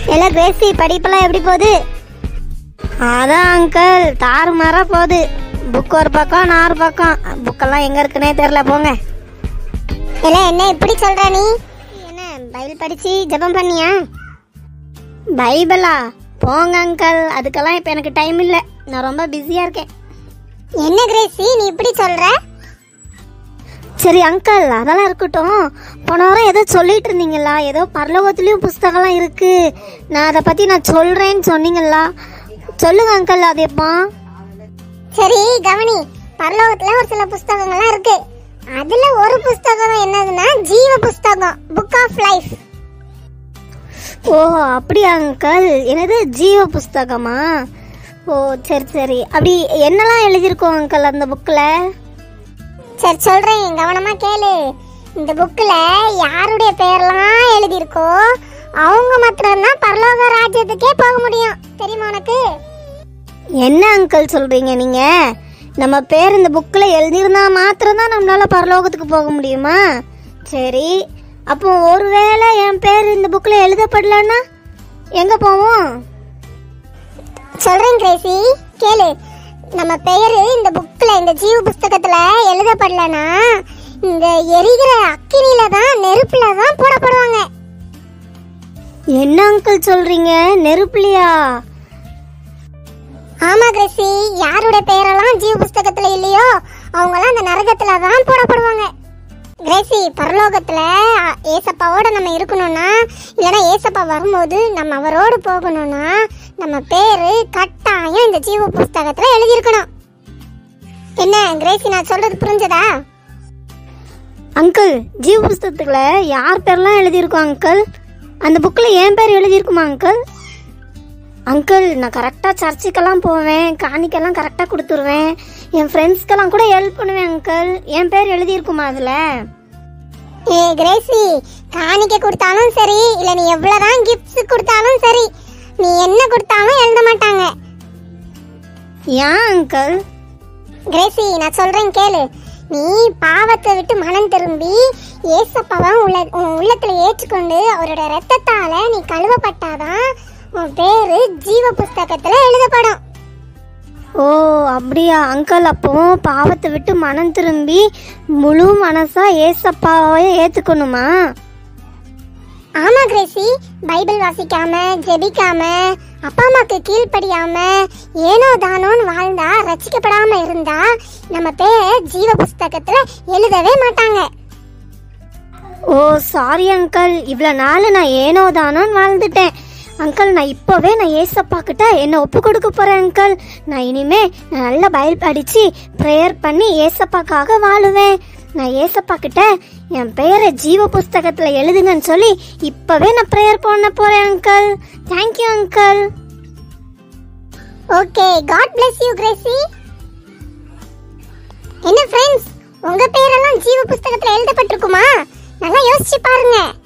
எல்லாம் கிரேசி படிப்பெல்லாம் எப்படி போகுது அதான் அங்கிள் தாறுமாறா போகுது புக் ஒரு பக்கம் நாலு பக்கம் புக்கெல்லாம் எங்க இருக்குன்னே தெரியல போங்க இல்லை என்ன இப்படி சொல்ற நீ என்ன பைபிள் படிச்சு ஜெபம் பண்ணியா பைபிளா போங்க அங்கிள் அதுக்கெல்லாம் இப்போ எனக்கு டைம் இல்லை நான் ரொம்ப பிஸியாக இருக்கேன் என்ன கிரேசி நீ இப்படி சொல்ற சரி அங்கிள் அதெல்லாம் இருக்கட்டும் போன வாரம் ஏதோ சொல்லிட்டு இருந்தீங்களா ஏதோ பரலோகத்துலேயும் புஸ்தகம்லாம் இருக்கு நான் அதை பற்றி நான் சொல்கிறேன்னு சொன்னீங்களா சொல்லுங்க அங்கிள் அது எப்போ சரி கவனி பரலோகத்துல ஒரு சில புஸ்தகங்கள்லாம் இருக்கு அதுல ஒரு புஸ்தகம் என்னதுன்னா ஜீவ புஸ்தகம் புக் ஆஃப் லைஃப் ஓ அப்படியா அங்கிள் என்னது ஜீவ புஸ்தகமா ஓ சரி சரி அப்படி என்னெல்லாம் எழுதியிருக்கோம் அங்கிள் அந்த புக்கில் சரி சொல்றேன் கவனமா கேளு இந்த புக்ல யாருடைய பேர்லாம் எழுதியிருக்கோ அவங்க மாத்திரம்தான் பரலோக ராஜ்யத்துக்கே போக முடியும் தெரியுமா உனக்கு என்ன அங்கிள் சொல்றீங்க நீங்க நம்ம பேர் இந்த புக்கில் எழுதியிருந்தா மாத்திரம்தான் நம்மளால பரலோகத்துக்கு போக முடியுமா சரி அப்போ ஒருவேளை என் பேர் இந்த புக்கில் எழுதப்படலன்னா எங்க போவோம் சொல்றேன் கிரேசி கேளு நம்ம பெயரு இந்த புக்ல இந்த ஜீவ புஸ்தகத்துல எழுதப்படலனா இந்த எரிகிற அக்கினில தான் நெருப்புல தான் போடப்படுவாங்க என்ன அங்கிள் சொல்றீங்க நெருப்புலையா ஆமா கிரேசி யாரோட பெயரெல்லாம் ஜீவ புஸ்தகத்துல இல்லையோ அவங்கலாம் அந்த நரகத்துல தான் போடப்படுவாங்க கிரேசி பரலோகத்துல அ, ஏசப்பாவோட நம்ம இருக்கணும்னா இல்லைன்னா ஏசப்பா வரும்போது நம்ம அவரோடு போகணும்னா நம்ம பேரு கட்டாயம் இந்த ஜீவ புஸ்தகத்துல எழுதியிருக்கணும் என்ன கிரேசி நான் சொல்றது புரிஞ்சதா அங்கிள் ஜீவ புஸ்தகத்துல யார் பேர்லாம் எழுதியிருக்கோம் அங்கிள் அந்த புக்கில் என் பேர் எழுதியிருக்குமா அங்கிள் அங்கிள் நான் கரெக்டாக சர்ச்சுக்கெல்லாம் போவேன் காணிக்கெல்லாம் கரெக்டாக கொடுத்துருவேன் என் ஃப்ரெண்ட்ஸ்க்கெல்லாம் கூட ஹெல்ப் பண்ணுவேன் அங்கிள் என் பேர் எழுதியிருக்குமா அதில் ஏ கிரேசி காணிக்க கொடுத்தாலும் சரி இல்லை நீ எவ்வளோதான் கிஃப்ட்ஸ் கொடுத்தாலும் சரி நீ என்ன கொடுத்தாலும் எழுத மாட்டாங்க ஏன் அங்கிள் கிரேசி நான் சொல்றேன் கேளு நீ பாவத்தை விட்டு மனம் திரும்பி ஏசப்பாவை உள்ள உன் உள்ளத்துல ஏற்றுக்கொண்டு அவரோட ரத்தத்தால நீ கழுவப்பட்டாதான் உன் பேரு ஜீவ புஸ்தகத்துல எழுதப்படும் ஓ அப்படியா அங்கிள் அப்போ பாவத்தை விட்டு மனம் திரும்பி முழு மனசா ஏசப்பாவை ஏத்துக்கணுமா ஆமா கிரேசி பைபிள் வாசிக்காம ஜெபிக்காம அப்பா அம்மாக்கு கீழ்ப்படியாம ஏனோ தானோன்னு வாழ்ந்தா ரசிக்கப்படாம இருந்தா நம்ம பேர் ஜீவ புஸ்தகத்துல எழுதவே மாட்டாங்க ஓ சாரி அங்கிள் இவ்வளோ நாள் நான் ஏனோ தானோன்னு வாழ்ந்துட்டேன் அங்கிள் நான் இப்போவே நான் ஏசப்பா கிட்ட என்னை ஒப்பு கொடுக்க போறேன் அங்கிள் நான் இனிமே நான் நல்லா பைபிள் படிச்சு ப்ரேயர் பண்ணி ஏசப்பாக்காக வாழுவேன் நான் ஏசப்பா கிட்ட என் பெயரை ஜீவ புஸ்தகத்துல எழுதுங்கன்னு சொல்லி இப்பவே நான் ப்ரேயர் பண்ண போறேன் uncle thank you uncle okay god bless you Gracy என்ன ஃப்ரெண்ட்ஸ் உங்க பேரெல்லாம் ஜீவ புஸ்தகத்துல எழுதப்பட்டிருக்குமா நல்லா யோசிச்சு பாருங்க